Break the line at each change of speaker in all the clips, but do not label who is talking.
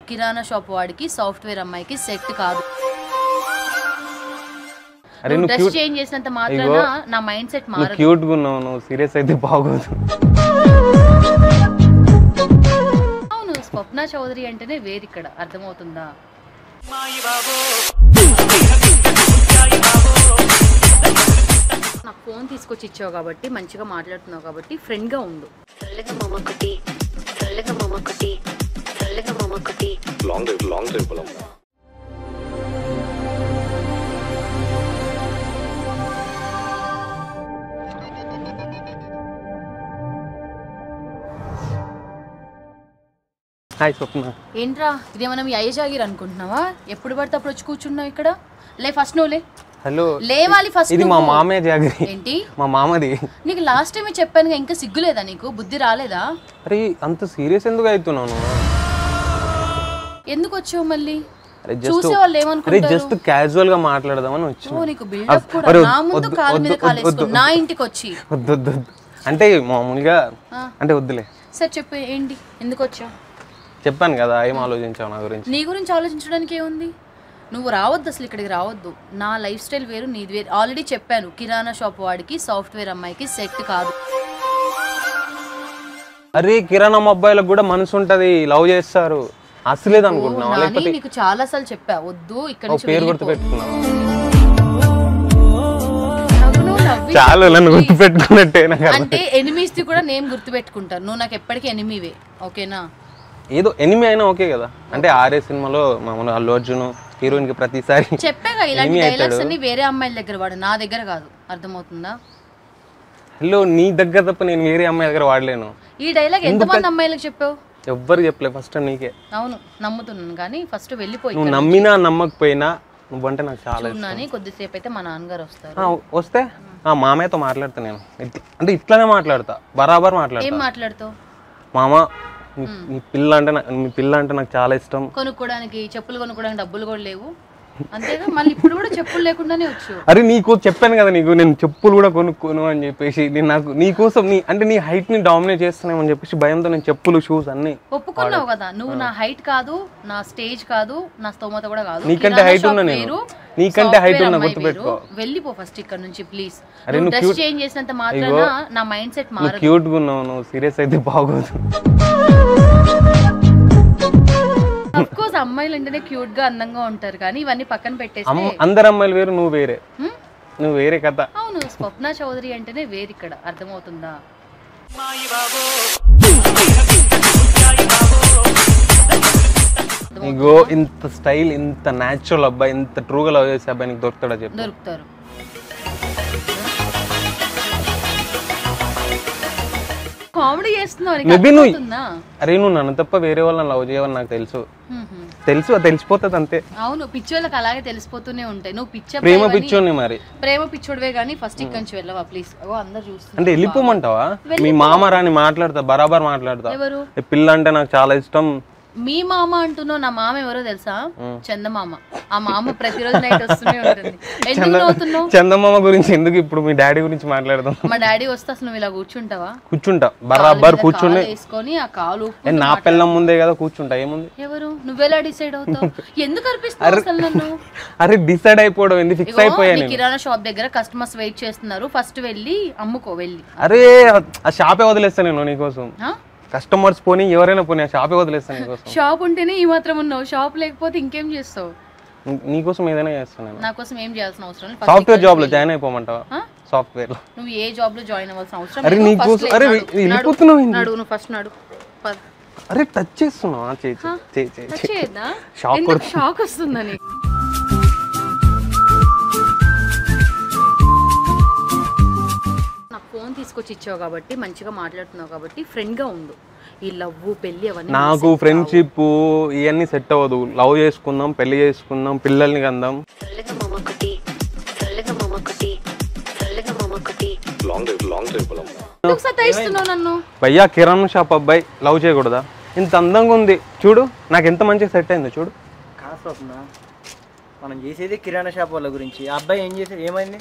కిరాణా shop వాడికి software అమ్మాయికి set కాదు
అరే
నువ్వు
నువ్వు
డ్రెస్
క్యూట్
చేంజ్ చేసినంత మాత్రాన నా మైండ్ సెట్
నువ్వు
మారదు
క్యూట్గా ఉన్నావు నువ్వు సీరియస్ అయితే బాగోదు
అవును స్వప్న చౌదరి అంటేనే వేరు ఇక్కడ అర్థమవుతుందా నాకు ఫోన్ తీసుకొచ్చి ఇచ్చావు కాబట్టి మంచిగా మాట్లాడుతున్నావు కాబట్టి ఫ్రెండ్ గా ఉండు
చల్లగా మమ్మొకటి చల్లగా మమ్మొకటి చల్లగా మమ్మొకటి
లాంగ్ డ్రైవ్ లాంగ్ డ్రైవ్ పోదాం
హాయ్ స్వప్న
ఏంట్రా ఇదేమన్నా మీ అయ్య జాగిర్ అనుకుంటున్నావా ఎప్పుడు పడితే అప్పుడు వచ్చి కూర్చున్నావు ఇక్కడ లే ఫస్ట్ నువ్వు లే
హలో
లేవాలి ఫస్ట్
ఇది మా
నువ్వు.
మామయ్య జాగిరి
ఏంటి
మా మామది
నీకు లాస్ట్ టైం చెప్పాను ఇంకా సిగ్గులేదా నీకు బుద్ధి రాలేదా
అరే అంత సీరియస్ ఎందుకు అవుతున్నావు నువ్వు?
ఎందుకు వచ్చావు మళ్ళీ
అరే
చూసే వాళ్ళు
అరే
ఏమనుకుంటారు
జస్ట్ క్యాజువల్ గా మాట్లాడదామని వచ్చిన
ఓ నీకు బిల్డప్ కూడా
అరే,
నా ముందు
వద్దు,
కాలు
వద్దు,
మీద
వద్దు,
కాలేసుకో
వద్దు.
నా ఇంటికి వచ్చి
వద్దు వద్దు వద్దు. అంటే మామూలుగా
ఆ.
అంటే వద్దులే
సరే చెప్పు ఏంటి ఎందుకు వచ్చావు
చెప్పాను కదా ఏం ఆలోచించావు నా గురించి
నీ గురించి ఆలోచించడానికి ఏముంది నువ్వు రావద్దు అసలు ఇక్కడికి రావద్దు నా లైఫ్ స్టైల్ వేరు నీది వేరు ఆల్రెడీ చెప్పాను కిరాణా షాప్ వాడికి సాఫ్ట్వేర్ అమ్మాయికి సెట్ కాదు
అరే కిరాణా అబ్బాయిలకు కూడా మనసు ఉంటది లవ్ చేస్తారు అసలేదు అనుకుంటున్నావా
నాని
లేకపోతే
నీకు చాలా సార్లు చెప్పా వద్దు ఇక్కడ
ఓ
నుంచి
పేరు
వెళ్ళిపో.
గుర్తుపెట్టుకున్నావా
నాకు నువ్వు నవ్వి
చాలా నన్ను గుర్తుపెట్టుకున్నట్టే నాకు అర్థం.
అంటే ఎనిమీస్ ది కూడా నేను గుర్తు పెట్టుకుంటాను నువ్వు నాకు ఎప్పటికీ ఎనిమివే ఓకేనా
ఏదో ఎనిమి అయినా ఓకే కదా అంటే ఆర్ఏ సినిమాలో మామూలు అల్లు అర్జున్ హీరోయిన్ కి ప్రతిసారి
చెప్పాగా ఇలాంటి
enemy
డైలాగ్స్
అవుతాడు.
అన్ని వేరే అమ్మాయిల దగ్గర వాడు నా దగ్గర కాదు అర్థమవుతుందా
హలో నీ దగ్గర తప్ప నేను వేరే అమ్మాయి దగ్గర వాడలేను
ఈ డైలాగ్ ఎంతమంది అమ్మాయిలకు చెప్పావు
ఎవ్వరు చెప్పలే ఫస్ట్ నీకే
అవును నమ్ముతున్నాను కానీ ఫస్ట్ వెళ్ళిపోయి
నువ్వు నమ్మినా నమ్మకపోయినా నువ్వంటే నాకు చాలా ఇష్టం
ఉన్నాని కొద్దిసేపు అయితే మా నాన్నగారు వస్తారు
ఆ, వస్తే ఆ మామయ్యతో మాట్లాడతా నేను ఇట్ల- అంటే ఇట్లానే మాట్లాడతా బరాబర్
ఏం
మాట్లాడతా
మాట్లాడుతావు
మామ నీ- నీ పిల్ల అంటే నా- మీ పిల్ల అంటే నాకు చాలా ఇష్టం
కొనుక్కోడానికి చెప్పులు కొనుక్కోడానికి డబ్బులు కూడా లేవు అంతేగా మళ్ళీ ఇప్పుడు కూడా చెప్పులు లేకుండానే వచ్చు
అరే నీకు చెప్పాను కదా నీకు నేను చెప్పులు కూడా కొనుక్కోను అని చెప్పేసి నేను నాకు నీ కోసం నీ అంటే నీ హైట్ ని డామినేట్ చేస్తున్నామని చెప్పేసి భయంతో నేను చెప్పులు షూస్ అన్ని
ఒప్పుకున్నావు కదా నువ్వు నా హైట్ కాదు నా స్టేజ్ కాదు నా స్తోమత కూడా కాదు
నీకంటే
కిరాణా
height
షాప్
ఉన్నా నేను.
వేరు,
నీకంటే height
సాఫ్ట్వేర్
ఉన్నా,
అమ్మాయి
గుర్తుపెట్టుకో.
వేరు. వెళ్ళిపో ఫస్ట్ ఇక్కడ నుంచి ప్లీజ్
అరే
నువ్వు
నువ్వు
డ్రెస్
cute-
చేంజ్ చేసినంత మాత్రాన నా మైండ్ సెట్
నువ్వు
మారదు
క్యూట్ గా ఉన్నావు నువ్వు సీరియస్ అయితే బాగోదు
అఫ్ కోర్స్ అమ్మాయిలు అంటేనే క్యూట్ గా అందంగా ఉంటారు కానీ ఇవన్నీ పక్కన పెట్టేస్తే
అమ్మ అందరు అమ్మాయిలు వేరు నువ్వు వేరే
హ్మ్?
నువ్వు వేరే కథ
అవును స్వప్న చౌదరి అంటేనే వేరు ఇక్కడ అర్థమవుతుందా
ఇగో ఇంత స్టైల్ ఇంత న్యాచురల్ అబ్బాయి ఇంత ట్రూగా లవ్ చేసే అబ్బాయి నీకు దొరుకుతాడా చెప్పు
దొరుకుతారు కామెడీ చేస్తున్నావు నీకు
Maybe నువ్వు-
అర్థమవుతుందా?
అరే నువ్వు నన్ను తప్ప వేరే వాళ్ళని లవ్ చేయవని నాకు తెలుసు
హ్మ్ హ్మ్.
తెలుసు అది తెలిసిపోతుంది అంతే
అవును పిచ్చోళ్ళకి అలాగే తెలిసిపోతూనే ఉంటాయి నువ్వు పిచ్చ
ప్రేమ
అబ్బాయివని-
పిచ్చోని మరి
ప్రేమ పిచ్చోడివే కానీ ఫస్ట్ ఇక్కడి నుంచి వెళ్ళవా ప్లీజ్ ఓ అందరు చూస్తున్నారు
అంటే వెళ్ళిపోమంటావా మీ మామ రాని మాట్లాడతా బరాబర్ మాట్లాడతా
ఎవరు
ఈ పిల్ల అంటే నాకు చాలా ఇష్టం
మీ మామ అంటున్నావు నా మామ ఎవరో తెలుసా చందమామ ఆ మామ ప్రతిరోజు నైట్ వస్తూనే ఉంటుంది ఎందుకు నవ్వుతున్నావు
చందమామ గురించి ఎందుకు ఇప్పుడు మీ డాడీ గురించి మాట్లాడదాం
మా డాడీ వస్తే అసలు నువ్వు ఇలా కూర్చుంటావా
కూర్చుంటా బరాబర్ కూర్చుని
కాలు వేసుకొని ఆ కాలు ఊపుకుంటూ
ఏ, నా పిల్లం ముందే కదా కూర్చుంటా ఏముంది
ఎవరు నువ్వెలా డిసైడ్ అవుతావు ఎందుకు అనిపిస్తున్నావు అసలు నన్ను
అరే డిసైడ్ అయిపోవడం ఎందుకు ఫిక్స్
ఇగో,
అయిపోయా
నీ
నేను
కిరాణా షాప్ దగ్గర కస్టమర్స్ వెయిట్ చేస్తున్నారు ఫస్ట్ వెళ్ళి అమ్ముకో వెళ్ళి
అరే ఆ షాపే వదిలేస్తా నేను నీకోసం
ఆ?
కస్టమర్స్ పోనీ ఎవరైనా పోనీ ఆ షాపే వదిలేస్తాను నీకోసం
షాప్ ఉంటేనే ఈ మాత్రం ఉన్నావు షాప్ లేకపోతే ఇంకేం చేస్తావు
నీ- నీకోసం ఏదైనా చేస్తాను నేను
నా కోసం ఏం చేయాల్సిన అవసరం లేదు First
సాఫ్ట్వేర్
ఇక్కడ
జాబ్ లో
వెళ్ళి.
జాయిన్ అయిపోమంటావా
ఆ?
సాఫ్ట్వేర్ లో
నువ్వు ఏ జాబ్ లో జాయిన్ అవ్వాల్సిన అవసరం
అరే
లేదు.
నీకు
First
అరే
నడు, నడు,
వెళ్ళిపోతున్నావు ఏంది?
నడు నువ్వు ఫస్ట్ నడు పద.
అరే టచ్ చేస్తున్నావా చేయి చేయి, చేయి చేయి
టచ్
చేయి.
చేయొద్దా?
Shock
ఎందుకు
కొడుతుంది.
షాక్ వస్తుందని నాకు ఫోన్ తీసుకొచ్చి ఇచ్చావు కాబట్టి మంచిగా మాట్లాడుతున్నావు కాబట్టి ఫ్రెండ్ గా ఉండు ఈ లవ్ పెళ్లి అవన్నీ
నాకు ఫ్రెండ్షిప్ ఇవన్నీ సెట్ అవ్వదు లవ్ చేసుకుందాం పెళ్లి చేసుకుందాం పిల్లల్ని కందాం
చల్లగా మమ్మొకటి చల్లగా మమ్మొకటి చల్లగా మమ్మొకటి
లాంగ్ డ్రైవ్ లాంగ్ డ్రైవ్ పోదాం
ఎందుకు సతాయిస్తున్నావు నన్ను
భయ్యా కిరాణా షాప్ అబ్బాయి లవ్ చేయకూడదా ఇంత అందంగా ఉంది చూడు నాకు ఎంత మంచిగా సెట్ అయిందో చూడు
కాదు స్వప్న మనం చేసేది కిరాణా షాప్ వాళ్ళ గురించి ఆ అబ్బాయి ఏం చేసేది ఏమైంది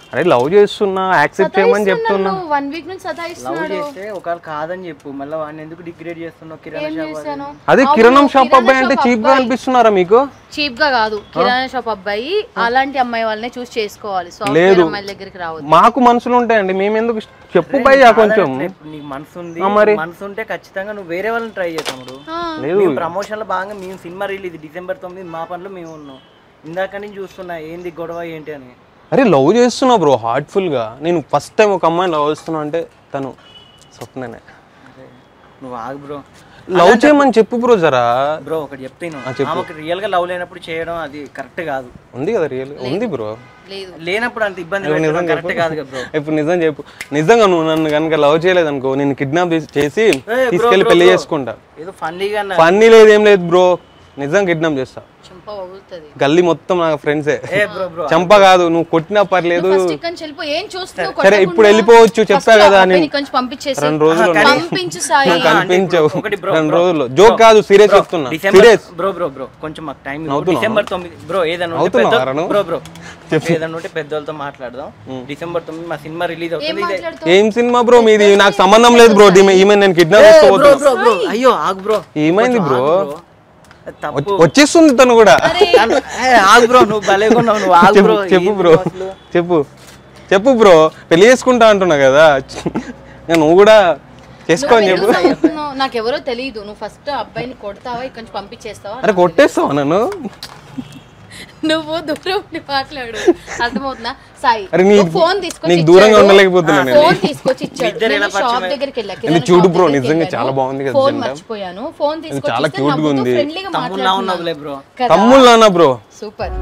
అరే లవ్ చేస్తున్నా యాక్సెప్ట్ చేయమని చెప్తున్నా
వన్ వీక్ నుంచి
లవ్
సతాయిస్తున్నాడు
చేస్తే ఒకవేళ కాదని చెప్పు మళ్ళీ వాడిని ఎందుకు డిగ్రేడ్ చేస్తున్నావు కిరాణా
ఏం
షాప్
చేశాను
అదే
అవును,
కిరణం షాప్
కిరాణా
అబ్బాయి అంటే
షాప్
చీప్ గా
అబ్బాయి.
అనిపిస్తున్నారా మీకు
చీప్ గా కాదు కిరాణా షాప్ అబ్బాయి అలాంటి అమ్మాయి వాళ్ళనే చూస్ చేసుకోవాలి
లేదు.
సాఫ్ట్వేర్ అమ్మాయిల దగ్గరికి రావద్దు
మాకు మనసులు ఉంటాయండి మేము ఎందుకు చెప్పు భయ్యా కొంచెం
ఇప్పుడు నీకు మనసు ఉంది
ఆ, మరి?
మనసు ఉంటే ఖచ్చితంగా నువ్వు వేరే వాళ్ళని ట్రై చేస్తాడు
ఆ,
లేదు
మేము ప్రమోషన్ లో భాగంగా మేము సినిమా రిలీజ్ డిసెంబర్ తొమ్మిది మా పనులు మేము ఉన్నాం ఇందాక నుంచి చూస్తున్నా ఏంది గొడవ ఏంటి అని
అరే లవ్ చేస్తున్నా బ్రో హార్ట్ఫుల్ గా నేను ఫస్ట్ టైం ఒక అమ్మాయిని లవ్ చేస్తున్నా అంటే తను స్వప్ననే
అదే, నువ్వు ఆగు బ్రో
లవ్ చేయమని చెప్పు బ్రో జరా
బ్రో ఒకటి చెప్తాను
చెప్పు.
ఆమెకు రియల్ గా లవ్ లేనప్పుడు చేయడం అది కరెక్ట్ కాదు
ఉంది కదా రియల్ ఉంది బ్రో
లేదు
లేనప్పుడు అంత ఇబ్బంది పెట్టడం కరెక్ట్ కాదు కదా బ్రో
ఇప్పుడు నిజం చెప్పు నిజంగా నువ్వు నన్ను కనుక లవ్ చేయలేదు అనుకో నేను కిడ్నాప్ చేసి
bro,
తీసుకెళ్లి
bro,
పెళ్లి
bro.
చేసుకుంటా
ఏదో ఫన్నీగా అన్న
ఫన్నీ లేదు ఏం లేదు బ్రో నిజం కిడ్నాప్ చేస్తా
చెంప పగులుతుంది
గల్లీ మొత్తం నా ఫ్రెండ్సే
ఏ బ్రో బ్రో
చంప కాదు నువ్వు కొట్టినా పర్లేదు
ఫస్ట్ ఇక్కడ నుంచి వెళ్ళిపో ఏం చూస్తున్నావు
సరే
కొట్టకుండా?
ఇప్పుడు వెళ్ళిపోవచ్చు చెప్పా
First
కదా
ఆ అబ్బాయిని
నేను
ఇక్కడి నుంచి పంపించేసి
రెండు రోజులు
పంపించు సాయి
నువ్వు కనిపించవు
ఒకటి bro,
రెండు
bro,
రోజులు జోక్ కాదు సీరియస్ చెప్తున్నా
December
serious
bro bro bro కొంచెం మాకు టైం
నవ్వుతున్నావా?
డిసెంబర్ తొమ్మిది బ్రో ఏదన్నా ఉంటే
నవ్వుతున్నావా
పెద్ద-
రా నువ్వు?
బ్రో బ్రో ఏదన్నా ఉంటే పెద్దోళ్ళతో మాట్లాడదాం డిసెంబర్ తొమ్మిది మా సినిమా రిలీజ్
ఏం
అవుతుంది ఇదే-
మాట్లాడుతావు
ఏం సినిమా బ్రో మీది నాకు సంబంధం లేదు బ్రో ఈమె నేను కిడ్నాప్
ఏ, బ్రో
చేసుకోబోతున్నా
బ్రో బ్రో అయ్యో ఆగు బ్రో
ఏమైంది
కొంచెం
బ్రో
ఆగు బ్రో. అది తప్పు
వచ్చేస్తుంది తను కూడా
తను- ఏ, ఆగు బ్రో నువ్వు భలేకున్నావు నువ్వు ఆగు
చెప్పు
బ్రో
చెప్పు
ఏంది
బ్రో
అసలు?
చెప్పు చెప్పు బ్రో పెళ్లి చేసుకుంటా అంటున్నా కదా నువ్వు కూడా చేసుకో అని చెప్పు
చెప్తున్నావు నాకెవరో తెలియదు నువ్వు ఫస్ట్ అబ్బాయిని కొడతావా ఇక్కడి నుంచి పంపించేస్తావా
అరే కొట్టేస్తావు నన్ను
నువ్వు దూరం ఉండి మాట్లాడు అర్థమవుతుందా సాయి
అరే నీ-
నువ్వు ఫోన్ తీసుకొచ్చి
నీకు దూరంగా
ఇచ్చాడు.
ఉండలేకపోతున్నా
ఆ,
నేను.
ఫోన్ తీసుకొచ్చి ఇచ్చాడు
ఇద్దరు ఎలా
నేను షాప్
పరిచయం
దగ్గరికి వెళ్ళా
ఇది
కిరాణా
చూడు
షాప్
బ్రో,
దగ్గరికి
నిజంగా
వెళ్ళాను.
చాలా బాగుంది కదా
ఫోన్
జెండా.
మర్చిపోయాను ఫోన్ తీసుకొచ్చి
చాలా
ఇస్తే
cute గా
నవ్వుతూ
ఉంది.
ఫ్రెండ్లీగా
తమ్ముళ్ళ ఉన్నావులే బ్రో
కదా
తమ్ముళ్ళు అన్న బ్రో
సూపర్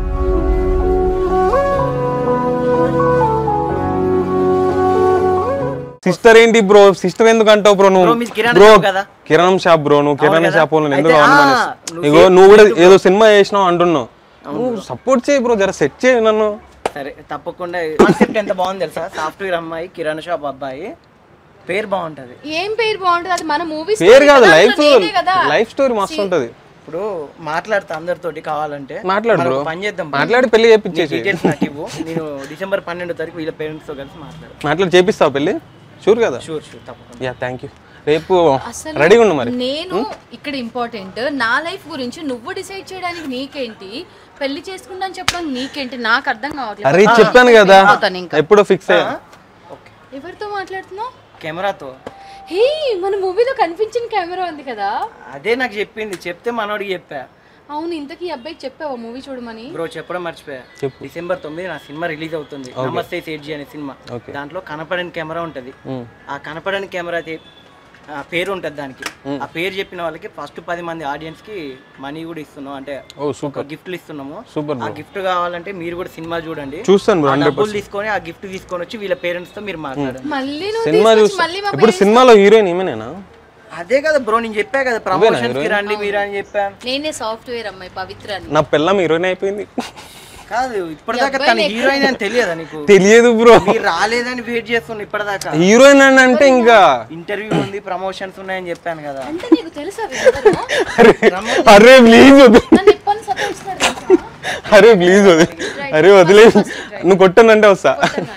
సిస్టర్ ఏంటి బ్రో సిస్టర్ ఎందుకు అంటావు బ్రో నువ్వు
Bro, మీది కిరాణా
బ్రో
షాప్ కదా?
కిరాణం షాప్ బ్రో నువ్వు కిరాణా
కదా?
షాప్ వాళ్ళని ఎందుకు
అయితే,
అనుమానిస్తావు
ఆ, నువ్వు
ఇగో నువ్వు కూడా ఏదో సినిమా చేసినావు అంటున్నావు నువ్వు సపోర్ట్ చేయి బ్రో జర సెట్ చేయి నన్ను
సరే తప్పకుండా కాన్సెప్ట్ ఎంత బాగుంది తెలుసా సాఫ్ట్వేర్ అమ్మాయి కిరాణా షాప్ అబ్బాయి పేరు బాగుంటది
ఏం పేరు బాగుంటుంది అది మన మూవీస్
పేరు కాదు లైఫ్
కదా
లైఫ్ స్టోరీ మస్తు ఉంటది
ఇప్పుడు మాట్లాడతా అందరితోటి కావాలంటే
మాట్లాడు
మనం
బ్రో
ఒక పని చేద్దాం
మాట్లాడి పెళ్లి చేపించేసి
డీటెయిల్స్ నాకు ఇవ్వు నేను డిసెంబర్ పన్నెండో తారీఖు వీళ్ళ పేరెంట్స్ తో కలిసి మాట్లాడు
మాట్లాడి చేపిస్తావు పెళ్లి షూర్ కదా
షూర్ షూర్ తప్పకుండా
యా థ్యాంక్ యూ రేపు
అసలు
రెడీగా ఉండు మరి
నేను ఇక్కడ ఇంపార్టెంట్ నా లైఫ్ గురించి నువ్వు డిసైడ్ చేయడానికి నీకేంటి పెళ్లి చేసుకుంటా అని చెప్పడం నీకేంటి నాకు అర్థం కావట్లేదు
అరే చెప్పాను కదా
వెళ్ళిపోతాను ఇంకా
ఎప్పుడో ఫిక్స్ అయ్యా
ఓకే
ఎవరితో మాట్లాడుతున్నావు
కెమెరాతో
హే మన మూవీలో కనిపించిన కెమెరా ఉంది కదా
అదే నాకు చెప్పింది చెప్తే మనోడికి చెప్పా
అవును ఇంతకీ ఈ అబ్బాయికి చెప్పావా మూవీ చూడమని
బ్రో చెప్పడం మర్చిపోయా
చెప్పు.
డిసెంబర్ తొమ్మిది నా సినిమా రిలీజ్ అవుతుంది నమస్తే సేట్జీ అనే సినిమా
Okay.
దాంట్లో కనపడని కెమెరా ఉంటది
ఉమ్.
ఆ కనపడని కెమెరా తే- ఆ పేరు ఉంటది దానికి ఆ పేరు చెప్పిన వాళ్ళకి ఫస్ట్ పది మంది ఆడియన్స్ కి మనీ కూడా ఇస్తున్నాం అంటే
ఓ సూపర్
గిఫ్ట్లు ఇస్తున్నాము
సూపర్
ఆ గిఫ్ట్ కావాలంటే మీరు కూడా సినిమా చూడండి
చూస్తాను బ్రో
ఆ
హండ్రెడ్
డబ్బులు తీసుకొని ఆ గిఫ్ట్ తీసుకొని వచ్చి వీళ్ళ పేరెంట్స్ తో మీరు మాట్లాడండి
మళ్ళీ నువ్వు
సినిమా
తీసుకొచ్చి
చూస్తా
మళ్ళీ మా
ఇప్పుడు సినిమాలో హీరోయిన్ ఈమెనేనా
అదే కదా బ్రో నేను చెప్పా కదా ప్రమోషన్స్ కి రండి మీరు అని చెప్పా
నేనే సాఫ్ట్వేర్ అమ్మాయి పవిత్ర అని
నా పిల్లం హీరోయిన్ అయిపోయింది
కాదు ఇప్పటిదాకా తన హీరోయిన్ అని తెలియదా నీకు
తెలియదు బ్రో
మీరు రాలేదని వెయిట్ చేస్తున్నా ఇప్పటిదాకా
హీరోయిన్ అని అంటే ఇంకా
ఇంటర్వ్యూ ఉంది ప్రమోషన్స్ ఉన్నాయని చెప్పాను కదా
అంటే నీకు తెలుసా వీళ్ళందరూ?
అరే అరే ప్లీజ్ వద్దు
నన్ను ఎప్పని సతాయిస్తున్నాడు తెలుసా?
అరే ప్లీజ్ వద్దు అరే వదిలే నువ్వు కొట్టానంటే వస్తా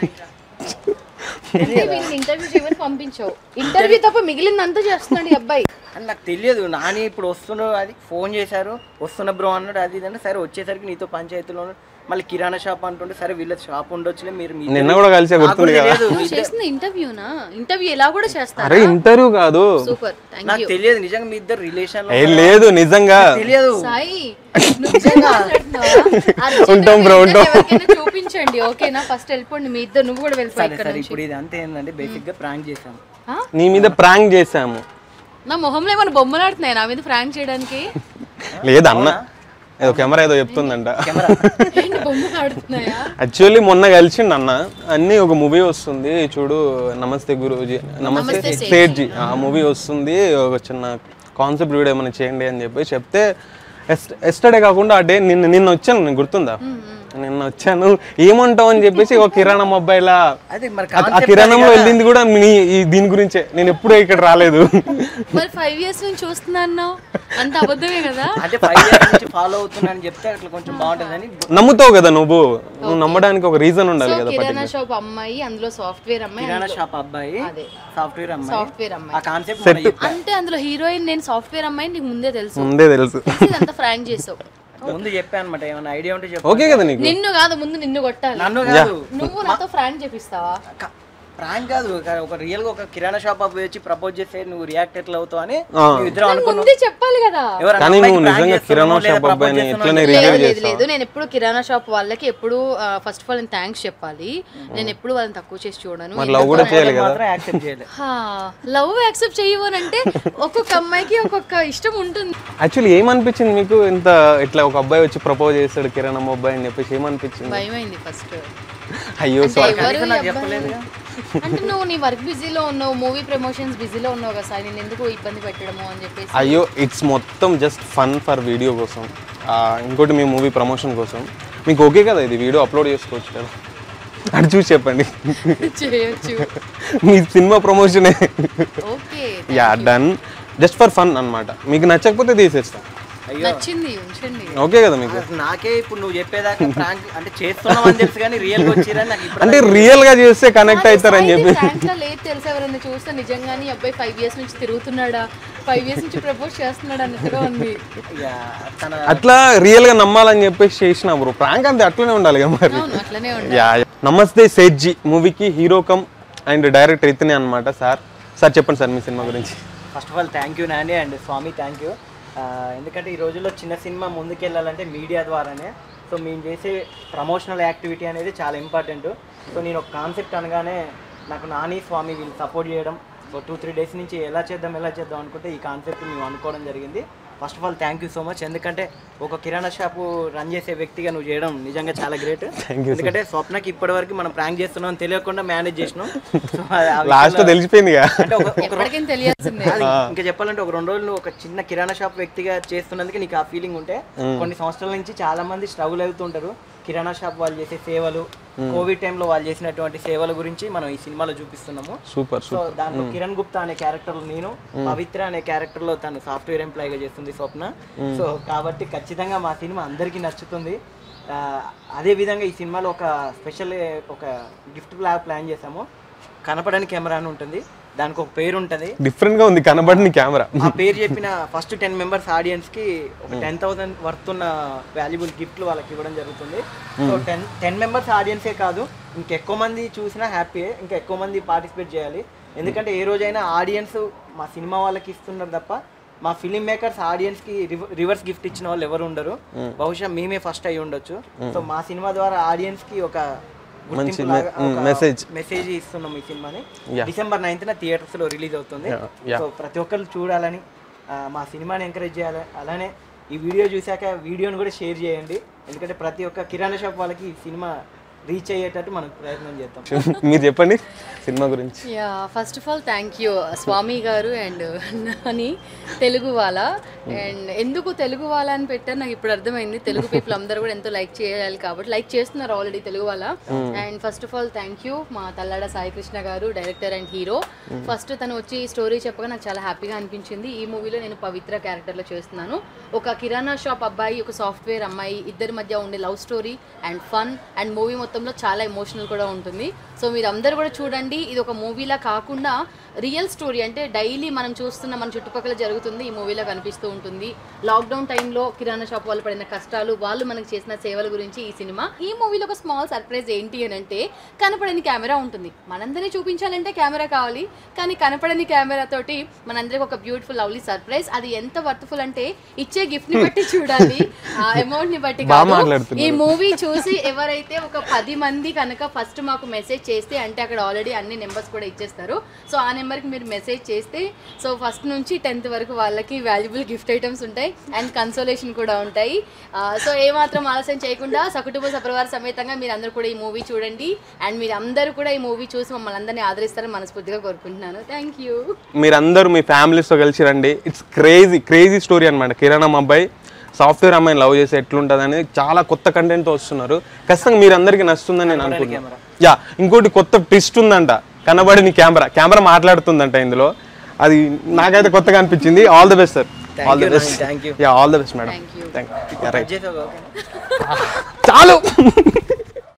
అంటే వీళ్ళని ఇంటర్వ్యూ చేయమని పంపించావు ఇంటర్వ్యూ తప్ప మిగిలిందంతా చేస్తున్నాడు ఈ అబ్బాయి
అని నాకు తెలియదు నాని ఇప్పుడు వస్తున్నాడు అది ఫోన్ చేశారు వస్తున్న బ్రో అన్నాడు అది ఇది అంటే సరే వచ్చేసరికి నీతో పంచాయతీలో ఉన్నాడు. మళ్ళీ కిరాణా షాప్ అంటుండే సరే వీళ్ళ షాప్ ఉండొచ్చులే మీరు మీ
నిన్న కూడా కలిసే
నాకు
గుర్తుంది
కూడా
కదా
తెలియదు
నువ్వు చేసిన ఇంటర్వ్యూనా ఇంటర్వ్యూ ఎలా కూడా చేస్తారా
అరే ఇంటర్వ్యూ కాదు
సూపర్ థ్యాంక్
నాకు
యూ
తెలియదు నిజంగా మీ ఇద్దరు రిలేషన్
ఏ లేదు నిజంగా
తెలియదు
సాయి నువ్వు నిజంగా మాట్లాడుతున్నావా? అర్జెంట్
ఉంటాం bro,
మీ
ఉంటాం.
ఇద్దరిని ఎవరికైనా చూపించండి ఓకేనా ఫస్ట్ వెళ్ళిపోండి మీ ఇద్దరు నువ్వు కూడా వెళ్ళిపో
సరే
ఇక్కడ
సరే
నుంచి
ఇప్పుడు ఇది అంతే ఏంటంటే బేసిక్ గా ప్రాంక్ చేశాను
ఆ?
నీ మీద ప్రాంక్ చేసాము
నా మొహంలో ఏమైనా బొమ్మలు ఆడుతున్నాయి నా మీద ఫ్రాంక్ చేయడానికి
లేదు అన్న ఏదో కెమెరా ఏదో చెప్తుందంట
కెమెరా
ఏంటి బొమ్మలు ఆడుతున్నాయా
యాక్చువల్లీ మొన్న కలిసిండు అన్న అన్ని ఒక మూవీ వస్తుంది చూడు నమస్తే గురూజీ నమస్తే
నమస్తే
సేట్జీ ఆ మూవీ వస్తుంది ఒక చిన్న కాన్సెప్ట్ వీడియో ఏమైనా చేయండి అని చెప్పి చెప్తే ఎస్టర్డే కాకుండా ఆ డే నిన్న నిన్న వచ్చాను నేను గుర్తుందా నిన్న వచ్చాను ఏమంటావు అని చెప్పేసి ఒక కిరాణం అబ్బాయిలా
అదే మరి
ఆ- ఆ
concept
కిరాణంలో
అది కదా.
వెళ్ళింది కూడా మీ ఈ దీని గురించే నేను ఎప్పుడూ ఇక్కడ రాలేదు
మరి ఫైవ్ ఇయర్స్ నుంచి చూస్తున్నా అన్నావు అంత అబద్ధమే కదా
అంటే ఫైవ్ ఇయర్స్ నుంచి ఫాలో అవుతున్నా అని చెప్తే అట్లా కొంచెం బాగుంటుందని
నమ్ముతావు కదా నువ్వు నువ్వు నమ్మడానికి ఒక రీజన్ ఉండాలి
సో
కదా
కిరాణా షాప్ అమ్మాయి అందులో సాఫ్ట్వేర్ అమ్మాయి
కిరాణా షాప్ అబ్బాయి
అదే.
సాఫ్ట్వేర్ అమ్మాయి
సాఫ్ట్వేర్ అమ్మాయి
ఆ కాన్సెప్ట్ మన చెప్పా.
అంటే అందులో హీరోయిన్ నేను సాఫ్ట్వేర్ అమ్మాయి నీకు ముందే తెలుసు
ముందే తెలుసు
ఇదంతా ఫ్రాంక్ చేసావు
ముందు చెప్పా అనమాట ఏమైనా ఐడియా ఉంటే చెప్పు
ఓకే కదా నీకు
నిన్ను కాదు ముందు నిన్ను కొట్టాలి
నన్ను కాదు
నువ్వు నాతో ఫ్రాంక్ చేపిస్తావా
ప్రాంక్ కాదు కా- ఒక రియల్ గా ఒక కిరాణా షాప్ అబ్బాయి వచ్చి ప్రపోజ్ చేస్తే నువ్వు రియాక్ట్ ఎట్లా అవుతావు అని
ఆ.
నువ్వు ఇద్దరం అనుకున్నావు
ముందే చెప్పాలి కదా
ఎవరు
కానీ
అమ్మాయికి
నువ్వు
prank
నిజంగా
చేస్తున్నావో
కిరాణా
లేదా
షాప్
propose
అబ్బాయిని
చేస్తున్నావో
ఇట్లనే
అని
రివ్యూ
లేదు లేదు
చేస్తావు
లేదు నేను ఎప్పుడు కిరాణా షాప్ వాళ్ళకి ఎప్పుడు ఫస్ట్ ఆఫ్ ఆల్ నేను థ్యాంక్స్ చెప్పాలి నేను ఎప్పుడు వాళ్ళని తక్కువ చేసి చూడను
మరి లవ్ కూడా చేయాలి కదా
మాత్రం యాక్సెప్ట్ చేయలేదు
లవ్ యాక్సెప్ట్ చేయవు అంటే ఒక్కొక్క అమ్మాయికి ఒక్కొక్క ఇష్టం ఉంటుంది
యాక్చువల్లీ ఏమనిపించింది మీకు ఇంత ఇట్లా ఒక అబ్బాయి వచ్చి ప్రపోజ్ చేస్తాడు కిరణ్ అబ్బాయి అని చెప్పేసి ఏమనిపించింది
భయమైంది ఫస్ట్
అయ్యో సారీ
ఎవరు ఈ
నాకు
అబ్బాయి?
చెప్పలేదుగా
అంటే నువ్వు నీ వర్క్ బిజీలో ఉన్నావు మూవీ ప్రమోషన్స్ బిజీలో ఉన్నావు కదా సార్ నేను ఎందుకు ఇబ్బంది పెట్టడము అని చెప్పేసి
అయ్యో ఇట్స్ మొత్తం జస్ట్ ఫన్ ఫర్ వీడియో కోసం ఆ, ఇంకోటి మీ మూవీ ప్రమోషన్ కోసం మీకు ఓకే కదా ఇది వీడియో అప్లోడ్ చేసుకోవచ్చు కదా అది చూసి చెప్పండి
చేయొచ్చు
మీ సినిమా ప్రమోషనే
okay
yeah done just for fun అన్నమాట మీకు నచ్చకపోతే తీసేస్తాం
అయ్యో
నచ్చింది ఉంచండి
ఓకే కదా మీకు
అసలు నాకే ఇప్పుడు నువ్వు చెప్పేదాకా ప్రాంక్ అంటే చేస్తున్నావు అని తెలుసు కానీ రియల్ గా వచ్చిరని నాకు ఇప్పుడు
అంటే రియల్ గా చేస్తే కనెక్ట్ అవుతారని చెప్పి
ఫ్రాంక్ గా లేదు తెలుసు ఎవరైనా చూస్తే నిజంగానే ఈ అబ్బాయి ఫైవ్ ఇయర్స్ నుంచి తిరుగుతున్నాడా ఫైవ్ ఇయర్స్ నుంచి ప్రపోజ్ చేస్తున్నాడు అన్నట్టుగా ఉంది
ఇక తన
అట్లా రియల్ గా నమ్మాలని చెప్పేసి చేసిన బ్రో ప్రాంక్ అంతే అట్లనే ఉండాలి కదా మరి
అవును అట్లనే ఉండాలి
యా యా. నమస్తే సేట్జీ మూవీకి హీరో కమ్ అండ్ డైరెక్టర్ ఇతనే అనమాట సార్ సార్ చెప్పండి సార్ మీ సినిమా గురించి
first of all thank you Nani and Swamy thank you ఎందుకంటే ఈ రోజుల్లో చిన్న సినిమా ముందుకెళ్ళాలంటే మీడియా ద్వారానే సో మేము చేసే ప్రమోషనల్ యాక్టివిటీ అనేది చాలా ఇంపార్టెంట్ సో నేను ఒక కాన్సెప్ట్ అనగానే నాకు నాని స్వామి వీళ్ళు సపోర్ట్ చేయడం సో టూ త్రీ డేస్ నుంచి ఎలా చేద్దాం ఎలా చేద్దాం అనుకుంటే ఈ కాన్సెప్ట్ మేము అనుకోవడం జరిగింది first of all thank you so much ఎందుకంటే ఒక కిరాణా షాపు రన్ చేసే వ్యక్తిగా నువ్వు చేయడం నిజంగా చాలా గ్రేట్ ఎందుకంటే స్వప్నకి ఇప్పటివరకు మనం ప్రాంక్ చేస్తున్నాం అని తెలియకుండా మేనేజ్ చేసినాం సో ఆ
లాస్ట్ లో తెలిసిపోయింది కదా
అంటే ఒక ఒక
ఎప్పటికైనా తెలియాల్సిందే
అది ఇంకా చెప్పాలంటే ఒక రెండు రోజులు నువ్వు ఒక చిన్న కిరాణా షాప్ వ్యక్తిగా చేస్తున్నందుకు నీకు ఆ ఫీలింగ్ ఉంటే కొన్ని సంవత్సరాల నుంచి చాలా మంది స్ట్రగుల్ అవుతుంటారు కిరాణా షాప్ వాళ్ళు చేసే సేవలు కోవిడ్ టైంలో వాళ్ళు చేసినటువంటి సేవల గురించి మనం ఈ సినిమాలో చూపిస్తున్నాము
సూపర్
సో దాంట్లో కిరణ్ గుప్తా అనే క్యారెక్టర్ నేను పవిత్ర అనే క్యారెక్టర్ లో తను సాఫ్ట్వేర్ ఎంప్లాయీగా చేస్తుంది స్వప్న సో కాబట్టి ఖచ్చితంగా మా సినిమా అందరికీ నచ్చుతుంది ఆ, అదే విధంగా ఈ సినిమాలో ఒక స్పెషల్ ఒక గిఫ్ట్ ప్లా ప్లాన్ చేసాము కనపడని కెమెరా అని ఉంటుంది దానికి ఒక పేరు ఉంటుంది
డిఫరెంట్ గా ఉంది కనబడిన కెమెరా
ఆ పేరు చెప్పిన ఫస్ట్ టెన్ మెంబర్స్ ఆడియన్స్ కి ఒక టెన్ థౌసండ్ వర్త్ ఉన్న వాల్యుబుల్ గిఫ్ట్లు వాళ్ళకి ఇవ్వడం జరుగుతుంది సో టెన్ టెన్ మెంబర్స్ ఆడియన్సే కాదు ఇంకెక్కువ మంది చూసినా హ్యాపీ ఇంకా ఎక్కువ మంది పార్టిసిపేట్ చేయాలి ఎందుకంటే ఏ రోజైనా ఆడియన్స్ మా సినిమా వాళ్ళకి ఇస్తున్నారు తప్ప మా ఫిలిం మేకర్స్ ఆడియన్స్ కి రివర్స్ గిఫ్ట్ ఇచ్చిన వాళ్ళు ఎవరు ఉండరు బహుశా మేమే ఫస్ట్ అయి ఉండొచ్చు సో మా సినిమా ద్వారా ఆడియన్స్ కి ఒక
మంచి
గుర్తింపులాగా
మె-
ఒక
మెసేజ్.
మెసేజ్ ఇస్తున్నాం ఈ సినిమాని
Yeah.
డిసెంబర్ నైన్త్ థియేటర్స్ లో రిలీజ్ అవుతుంది
Yeah, yeah.
సో ప్రతి ఒక్కరు చూడాలని ఆ, మా సినిమాని ఎంకరేజ్ చేయాలి అలానే ఈ వీడియో చూశాక వీడియోని కూడా షేర్ చేయండి ఎందుకంటే ప్రతి ఒక్క కిరాణా షాప్ వాళ్ళకి ఈ సినిమా రీచ్ అయ్యేటట్టు మనం ప్రయత్నం చేద్దాం
మీరు చెప్పండి సినిమా గురించి
yeah first of all thank you Swamy గారు అండ్ నాని తెలుగు వాళ్ళ అండ్ ఎందుకు తెలుగు వాళ్ళ అని పెట్టారు నాకు ఇప్పుడు అర్థమైంది తెలుగు పీపుల్ అందరూ కూడా ఎంతో లైక్ చేయాలి కాబట్టి లైక్ చేస్తున్నారు ఆల్రెడీ తెలుగు వాళ్ళ and first of all thank you మా తల్లాడ సాయి కృష్ణ గారు డైరెక్టర్ అండ్ హీరో ఫస్ట్ తను వచ్చి స్టోరీ చెప్పగా నాకు చాలా హ్యాపీగా అనిపించింది ఈ మూవీలో నేను పవిత్ర క్యారెక్టర్లో చేస్తున్నాను ఒక కిరాణా షాప్ అబ్బాయి ఒక సాఫ్ట్వేర్ అమ్మాయి ఇద్దరి మధ్య ఉండే love story and fun and movie మొత్తంలో చాలా ఎమోషనల్ కూడా ఉంటుంది సో మీరు అందరూ కూడా చూడండి ఇది ఒక మూవీలా కాకుండా రియల్ స్టోరీ అంటే డైలీ మనం చూస్తున్న మన చుట్టుపక్కల జరుగుతుంది ఈ మూవీలో కనిపిస్తూ ఉంటుంది లాక్డౌన్ టైంలో కిరాణా షాప్ వాళ్ళు పడిన కష్టాలు వాళ్ళు మనకు చేసిన సేవల గురించి ఈ సినిమా ఈ మూవీలో ఒక స్మాల్ సర్ప్రైజ్ ఏంటి అని అంటే కనపడని కెమెరా ఉంటుంది మనందరినీ చూపించాలంటే కెమెరా కావాలి కానీ కనపడని కెమెరా తోటి మనందరికి ఒక బ్యూటిఫుల్ లవ్లీ సర్ప్రైజ్ అది ఎంత వర్త్ఫుల్ అంటే ఇచ్చే గిఫ్ట్ ని బట్టి చూడాలి ఆ అమౌంట్ ని బట్టి
బాగా
కాదు.
మాట్లాడుతున్నారు.
ఈ మూవీ చూసి ఎవరైతే ఒక పది మంది కనుక ఫస్ట్ మాకు మెసేజ్ చేస్తే అంటే అక్కడ ఆల్రెడీ అన్ని నెంబర్స్ కూడా ఇచ్చేస్తారు సో ఆ నెంబర్కి మీరు మెసేజ్ చేస్తే సో ఫస్ట్ నుంచి టెన్త్ వరకు వాళ్ళకి వాల్యుబుల్ గిఫ్ట్ ఐటమ్స్ ఉంటాయి అండ్ కన్సోలేషన్ కూడా ఉంటాయి ఆ, సో ఏమాత్రం ఆలస్యం చేయకుండా సకుటుంబ సపరివార సమేతంగా మీరు అందరూ కూడా ఈ మూవీ చూడండి అండ్ మీరు అందరూ కూడా ఈ మూవీ చూసి మమ్మల్ని అందరినీ ఆదరిస్తారని మనస్ఫూర్తిగా కోరుకుంటున్నాను థ్యాంక్ యూ
మీరందరూ మీ ఫ్యామిలీస్తో కలిసి రండి ఇట్స్ క్రేజీ క్రేజీ స్టోరీ అనమాట కిరాణం అబ్బాయి సాఫ్ట్వేర్ అమ్మాయిని లవ్ చేసి ఎట్లుంటుంది అనేది చాలా కొత్త కంటెంట్తో వస్తున్నారు ఖచ్చితంగా మీరందరికీ నచ్చుతుందని నేను అనుకుంటున్నాను యా ఇంకోటి కొత్త ట్విస్ట్ ఉందంట కనబడిని కెమెరా కెమెరా మాట్లాడుతుందంట ఇందులో అది నాకైతే కొత్తగా అనిపించింది all the best sir
Thank
all the
you,
best
Nani. Thank you.
Yeah all the best madam
Thank you.
Thank you write
చేసావు ఓకే
చాలు